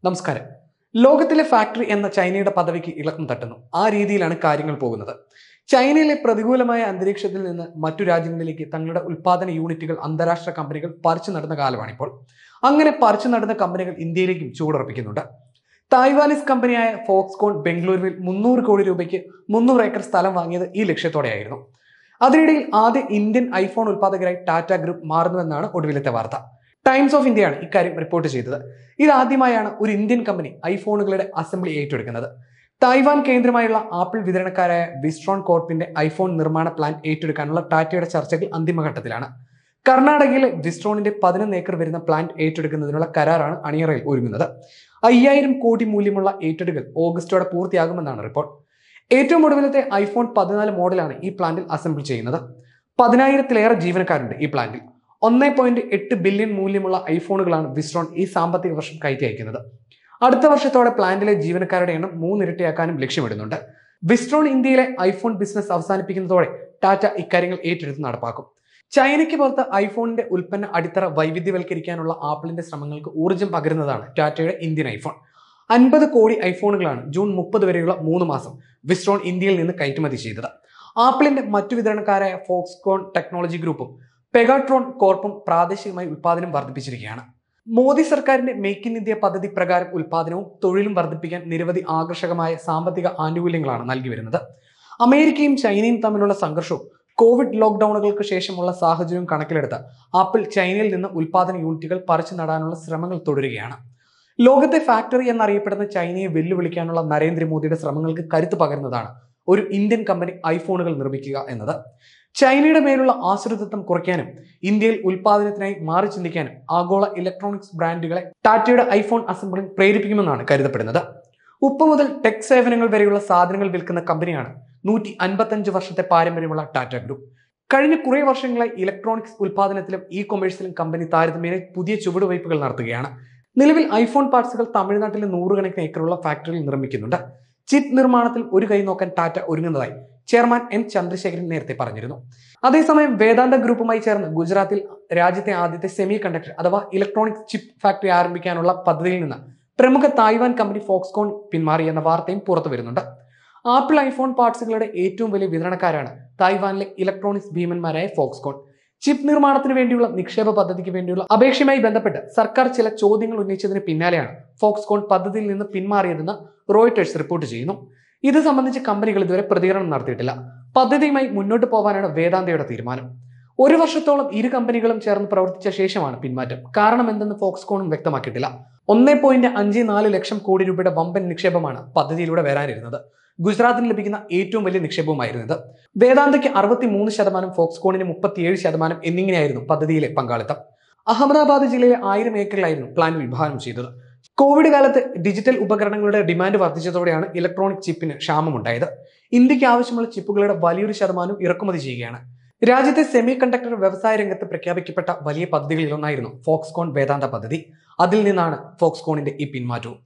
നമസ്കാരം ലോകത്തിലെ ഫാക്ടറി എന്ന ചൈനയുടെ പദവിക്ക് ഇളക്കം തട്ടുന്നു ആ രീതിയിലാണ് കാര്യങ്ങൾ പോകുന്നത് ചൈനയിലെ പ്രതികൂലമായ അന്തരീക്ഷത്തിൽ നിന്ന് മറ്റു രാജ്യങ്ങളിലേക്ക് തങ്ങളുടെ ഉൽപാദന യൂണിറ്റുകൾ അന്താരാഷ്ട്ര കമ്പനികൾ പറിച്ചു നടന്ന കാലമാണിപ്പോൾ അങ്ങനെ പറിച്ചു നടന്ന കമ്പനികൾ ഇന്ത്യയിലേക്കും ചൂടുറപ്പിക്കുന്നുണ്ട് തായ്വാനീസ് കമ്പനിയായ ഫോക്സ്കോൺ ബംഗളൂരുവിൽ മുന്നൂറ് കോടി രൂപയ്ക്ക് മുന്നൂറ് ഏക്കർ സ്ഥലം വാങ്ങിയത് ഈ ലക്ഷ്യത്തോടെയായിരുന്നു അതിനിടയിൽ ആദ്യ ഇന്ത്യൻ ഐഫോൺ ഉൽപ്പാദകരായി ടാറ്റ ഗ്രൂപ്പ് മാറുന്നുവെന്നാണ് ഒടുവിലത്തെ വാർത്ത ടൈംസ് ഓഫ് ഇന്ത്യയാണ് ഇക്കാര്യം റിപ്പോർട്ട് ചെയ്തത് ഇതാദ്യമായാണ് ഒരു ഇന്ത്യൻ കമ്പനി ഐഫോണുകളുടെ അസംബ്ലി ഏറ്റെടുക്കുന്നത് തായ്വാൻ കേന്ദ്രമായുള്ള ആപ്പിൾ വിതരണക്കാരായ വിസ്ട്രോൺ കോർപ്പിന്റെ ഐഫോൺ നിർമ്മാണ പ്ലാൻ ഏറ്റെടുക്കാനുള്ള ടാറ്റയുടെ ചർച്ചകൾ അന്തിമഘട്ടത്തിലാണ് കർണാടകയിലെ വിസ്ട്രോണിന്റെ പതിനൊന്ന് ഏക്കർ വരുന്ന പ്ലാന്റ് ഏറ്റെടുക്കുന്നതിനുള്ള കരാറാണ് അണിയറയിൽ ഒരുങ്ങുന്നത് അയ്യായിരം കോടി മൂല്യമുള്ള ഏറ്റെടുക്കൽ ഓഗസ്റ്റോടെ പൂർത്തിയാകുമെന്നാണ് റിപ്പോർട്ട് ഏറ്റവും ഒടുവിലത്തെ ഐഫോൺ പതിനാല് മോഡലാണ് ഈ പ്ലാന്റിൽ അസംബിൾ ചെയ്യുന്നത് പതിനായിരത്തിലേറെ ജീവനക്കാരുണ്ട് ഈ പ്ലാന്റിൽ ഒന്നേ പോയിന്റ് എട്ട് ബില്യൺ മൂല്യമുള്ള ഐഫോണുകളാണ് വിസ്ട്രോൺ ഈ സാമ്പത്തിക വർഷം കയറ്റി അയക്കുന്നത് അടുത്ത വർഷത്തോടെ പ്ലാന്റിലെ ജീവനക്കാരുടെ എണ്ണം മൂന്നിരട്ടിയാക്കാനും ലക്ഷ്യമിടുന്നുണ്ട് വിസ്ട്രോൺ ഇന്ത്യയിലെ ഐഫോൺ ബിസിനസ് അവസാനിപ്പിക്കുന്നതോടെ ടാറ്റ ഇക്കാര്യങ്ങൾ ഏറ്റെടുത്ത് നടപ്പാക്കും ചൈനയ്ക്ക് പുറത്ത് ഐഫോണിന്റെ ഉൽപ്പന്ന അടിത്തറ വൈവിധ്യവൽക്കരിക്കാനുള്ള ആപ്പിളിന്റെ ശ്രമങ്ങൾക്ക് ഊർജ്ജം പകരുന്നതാണ് ടാറ്റയുടെ ഇന്ത്യൻ ഐഫോൺ അൻപത് കോടി ഐഫോണുകളാണ് ജൂൺ മുപ്പത് വരെയുള്ള മൂന്ന് മാസം വിസ്ട്രോൺ ഇന്ത്യയിൽ നിന്ന് കയറ്റുമതി ചെയ്തത് ആപ്പിളിന്റെ മറ്റു വിതരണക്കാരായ ഫോക്സ്കോൺ ടെക്നോളജി ഗ്രൂപ്പും പെഗാട്രോൺ കോർപ്പും പ്രാദേശികമായി ഉൽപ്പാദനം വർദ്ധിപ്പിച്ചിരിക്കുകയാണ് മോദി സർക്കാരിന്റെ മേക്ക് ഇൻ ഇന്ത്യ പദ്ധതി പ്രകാരം ഉൽപ്പാദനവും തൊഴിലും വർദ്ധിപ്പിക്കാൻ നിരവധി ആകർഷകമായ സാമ്പത്തിക ആനുകൂല്യങ്ങളാണ് നൽകി വരുന്നത് അമേരിക്കയും ചൈനയും തമ്മിലുള്ള സംഘർഷവും കോവിഡ് ലോക്ക്ഡൌണുകൾക്ക് ശേഷമുള്ള സാഹചര്യവും കണക്കിലെടുത്ത് ആപ്പിൾ ചൈനയിൽ നിന്ന് ഉൽപ്പാദന യൂണിറ്റുകൾ പറിച്ചു നടാനുള്ള ശ്രമങ്ങൾ തുടരുകയാണ് ലോകത്തെ ഫാക്ടറി എന്നറിയപ്പെടുന്ന ചൈനയെ വെല്ലുവിളിക്കാനുള്ള നരേന്ദ്രമോദിയുടെ ശ്രമങ്ങൾക്ക് കരുത്ത് പകരുന്നതാണ് ഒരു ഇന്ത്യൻ കമ്പനി ഐഫോണുകൾ നിർമ്മിക്കുക എന്നത് ചൈനയുടെ മേലുള്ള ആശ്രിതത്വം കുറയ്ക്കാനും ഇന്ത്യയിൽ ഉൽപാദനത്തിനായി മാറി ചിന്തിക്കാനും ആഗോള ഇലക്ട്രോണിക്സ് ബ്രാൻഡുകളെ ടാറ്റയുടെ ഐഫോൺ അസംബ്ലിംഗ് പ്രേരിപ്പിക്കുമെന്നാണ് കരുതപ്പെടുന്നത് ഉപ്പ് മുതൽ ടെക് സേവനങ്ങൾ വരെയുള്ള സാധനങ്ങൾ വിൽക്കുന്ന കമ്പനിയാണ് നൂറ്റി അൻപത്തഞ്ച് വർഷത്തെ പാരമ്പര്യമുള്ള ടാറ്റ ഗ്രൂപ്പ് കഴിഞ്ഞ കുറേ വർഷങ്ങളായി ഇലക്ട്രോണിക്സ് ഉൽപാദനത്തിലും ഇ കൊമേഴ്സിലും കമ്പനി താരതമ്യേന പുതിയ ചുവടുവയ്പ്പുകൾ നടത്തുകയാണ് നിലവിൽ ഐഫോൺ പാർട്സുകൾ തമിഴ്നാട്ടിലെ നൂറുകണക്കിന് ഏക്കറുള്ള ഫാക്ടറിയിൽ നിർമ്മിക്കുന്നുണ്ട് ചിപ്പ് നിർമ്മാണത്തിൽ ഒരു കൈ നോക്കാൻ ടാറ്റ ഒരുങ്ങുന്നതായി ചെയർമാൻ എം ചന്ദ്രശേഖരൻ നേരത്തെ പറഞ്ഞിരുന്നു അതേസമയം വേദാന്ത ഗ്രൂപ്പുമായി ചേർന്ന് ഗുജറാത്തിൽ രാജ്യത്തെ ആദ്യത്തെ സെമി കണ്ടക്ടർ അഥവാ ഇലക്ട്രോണിക് ചിപ്പ് ഫാക്ടറി ആരംഭിക്കാനുള്ള പദ്ധതിയിൽ നിന്ന് പ്രമുഖ തായ്വാൻ കമ്പനി ഫോക്സ്കോൺ പിന്മാറി എന്ന വാർത്തയും പുറത്തു വരുന്നുണ്ട് ആപ്പിൾ ഐഫോൺ പാർട്സുകളുടെ ഏറ്റവും വലിയ വിതരണക്കാരാണ് തായ്വാനിലെ ഇലക്ട്രോണിക്സ് ഭീമന്മാരായ ഫോക്സ്കോൺ ചിപ്പ് നിർമ്മാണത്തിന് വേണ്ടിയുള്ള നിക്ഷേപ പദ്ധതിക്ക് വേണ്ടിയുള്ള അപേക്ഷയുമായി ബന്ധപ്പെട്ട് സർക്കാർ ചില ചോദ്യങ്ങൾ ഉന്നയിച്ചതിന് പിന്നാലെയാണ് ഫോക്സ്കോൺ പദ്ധതിയിൽ നിന്ന് പിന്മാറിയതെന്ന് റോയിട്ടേഴ്സ് റിപ്പോർട്ട് ചെയ്യുന്നു ഇത് സംബന്ധിച്ച് കമ്പനികൾ ഇതുവരെ പ്രതികരണം നടത്തിയിട്ടില്ല പദ്ധതിയുമായി മുന്നോട്ട് പോകാനാണ് വേദാന്തയുടെ തീരുമാനം ഒരു വർഷത്തോളം ഇരു കമ്പനികളും ചേർന്ന് പ്രവർത്തിച്ച ശേഷമാണ് പിന്മാറ്റം കാരണം എന്തെന്ന് ഫോക്സ്കോണും വ്യക്തമാക്കിയിട്ടില്ല ഒന്നേ പോയിന്റ് അഞ്ച് നാല് ലക്ഷം കോടി രൂപയുടെ വമ്പൻ നിക്ഷേപമാണ് പദ്ധതിയിലൂടെ വരാനിരുന്നത് ഗുജറാത്തിന് ലഭിക്കുന്ന ഏറ്റവും വലിയ നിക്ഷേപവുമായിരുന്നു ഇത് വേദാന്തയ്ക്ക് അറുപത്തി മൂന്ന് ശതമാനം ഫോക്സ്കോണിന് മുപ്പത്തിയേഴ് ശതമാനം എന്നിങ്ങനെയായിരുന്നു പദ്ധതിയിലെ പങ്കാളിത്തം അഹമ്മദാബാദ് ജില്ലയിലെ ആയിരം ഏക്കറിലായിരുന്നു പ്ലാൻ വിഭാവനം ചെയ്തത് കോവിഡ് കാലത്ത് ഡിജിറ്റൽ ഉപകരണങ്ങളുടെ ഡിമാൻഡ് വർദ്ധിച്ചതോടെയാണ് ഇലക്ട്രോണിക് ചിപ്പിന് ക്ഷാമമുണ്ടായത് ഇന്ത്യക്ക് ആവശ്യമുള്ള ചിപ്പുകളുടെ വലിയൊരു ശതമാനം ഇറക്കുമതി ചെയ്യുകയാണ് രാജ്യത്തെ സെമി കണ്ടക്ടർ വ്യവസായ രംഗത്ത് പ്രഖ്യാപിക്കപ്പെട്ട വലിയ പദ്ധതികളിലൊന്നായിരുന്നു ഫോക്സ്കോൺ വേദാന്ത പദ്ധതി അതിൽ നിന്നാണ് ഫോക്സ്കോണിന്റെ ഈ പിന്മാറ്റവും